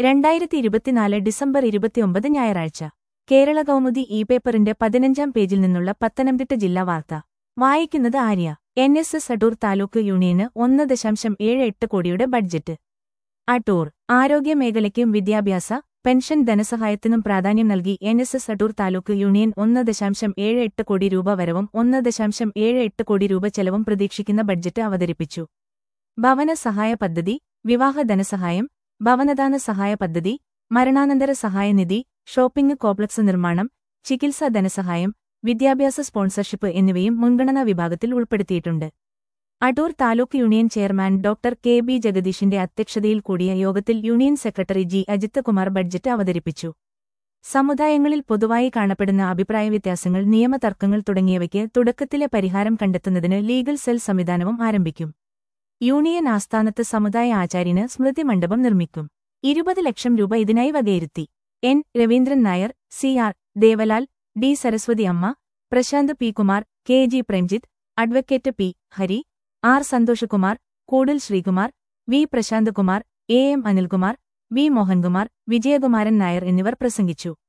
രണ്ടായിരത്തി ഇരുപത്തിനാല് ഡിസംബർ ഇരുപത്തിയൊമ്പത് ഞായറാഴ്ച കേരള കൗമുദി ഇ പേപ്പറിന്റെ പതിനഞ്ചാം പേജിൽ നിന്നുള്ള പത്തനംതിട്ട ജില്ലാ വാർത്ത വായിക്കുന്നത് Arya N S S Adoor taluk യൂണിയന് ഒന്ന് ദശാംശം ഏഴ് എട്ട് കോടിയുടെ ബഡ്ജറ്റ് അടൂർ ആരോഗ്യമേഖലയ്ക്കും വിദ്യാഭ്യാസ പെൻഷൻ ധനസഹായത്തിനും പ്രാധാന്യം നൽകി N S S Adoor taluk union ഒന്ന് ദശാംശം ഏഴ് എട്ട് കോടി രൂപ വരവും ഒന്ന് ദശാംശം ഏഴ് എട്ട് കോടി രൂപ ചെലവും പ്രതീക്ഷിക്കുന്ന ബഡ്ജറ്റ് അവതരിപ്പിച്ചു ഭവന സഹായ പദ്ധതി വിവാഹ ധനസഹായം ഭവനദാന സഹായ പദ്ധതി മരണാനന്തര സഹായനിധി ഷോപ്പിംഗ് കോംപ്ലക്സ് നിർമ്മാണം ചികിത്സാ ധനസഹായം വിദ്യാഭ്യാസ സ്പോൺസർഷിപ്പ് എന്നിവയും മുൻഗണനാ വിഭാഗത്തിൽ ഉൾപ്പെടുത്തിയിട്ടുണ്ട് Adoor taluk union chairman doctor K B ജഗദീഷിന്റെ അധ്യക്ഷതയിൽ കൂടിയ യോഗത്തിൽ union secretary G Ajith Kumar budget അവതരിപ്പിച്ചു സമുദായങ്ങളിൽ പൊതുവായി കാണപ്പെടുന്ന അഭിപ്രായ വ്യത്യാസങ്ങൾ നിയമതർക്കങ്ങൾ തുടങ്ങിയവയ്ക്ക് തുടക്കത്തിലെ പരിഹാരം കണ്ടെത്തുന്നതിന് ലീഗൽ സെൽ സംവിധാനവും ആരംഭിക്കും യൂണിയൻ ആസ്ഥാനത്ത് സമുദായ ആചാര്യന് സ്മൃതി മണ്ഡപം നിർമ്മിക്കും ഇരുപത് ലക്ഷം രൂപ ഇതിനായി വകയിരുത്തി N Raveendran Nair C R Devalal D Saraswathi Amma Prashanth P Kumar K G Premjith advocate P Hari R Santhoshkumar Koodal Sreekumar V Prashanth Kumar A M Anilkumar V Mohankumar Vijayakumaran Nair എന്നിവർ പ്രസംഗിച്ചു